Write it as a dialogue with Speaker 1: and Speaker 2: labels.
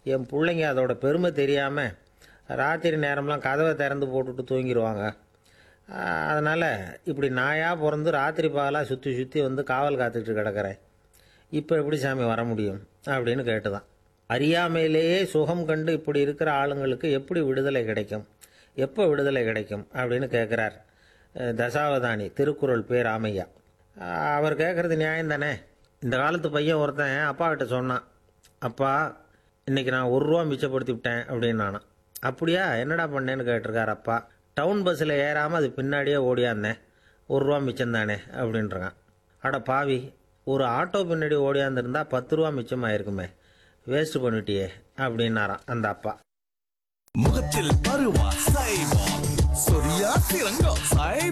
Speaker 1: என் பிள்ளைங்க அதோட பெருமை தெரியாமல் ராத்திரி நேரம்லாம் கதவை திறந்து போட்டுட்டு தூங்கிடுவாங்க அதனால் இப்படி நாயாக பிறந்து ராத்திரி பகலாக சுற்றி சுற்றி வந்து காவல் காத்துக்கிட்டு கிடக்கிறேன் இப்போ எப்படி சாமி வர முடியும் அப்படின்னு கேட்டுதான் அறியாமையிலேயே சுகம் கண்டு இப்படி இருக்கிற ஆளுங்களுக்கு எப்படி விடுதலை கிடைக்கும் எப்போ விடுதலை கிடைக்கும் அப்படின்னு கேட்குறார் அஹ், தசாவதானி திருக்குறள் பேர் ராமையா அஹ், அவர் கேட்குறது நியாயம் தானே இந்த காலத்து பையன் ஒருத்தன் அப்பா கிட்ட சொன்னான் அப்பா இன்னைக்கு நான் ஒரு ரூபா மிச்சப்படுத்தி விட்டேன் அப்படின்னு நானான் அப்படியா என்னடா பண்ணேன்னு கேட்டிருக்கார் அப்பா டவுன் பஸ்ஸில் ஏறாமல் அது பின்னாடியே ஓடியாந்தேன் ஒரு ரூபா மிச்சம் தானே அப்படின்றான் அட பாவி ஒரு ஆட்டோ பின்னாடி ஓடியாந்துருந்தா பத்து ரூபா மிச்சமாயிருக்குமே வேஸ்ட் பண்ணிட்டியே அப்படின்னாராம் அந்த அப்பா
Speaker 2: முகத்தில் பருவா சைபால் சொரியா சிறங்கோ சாய்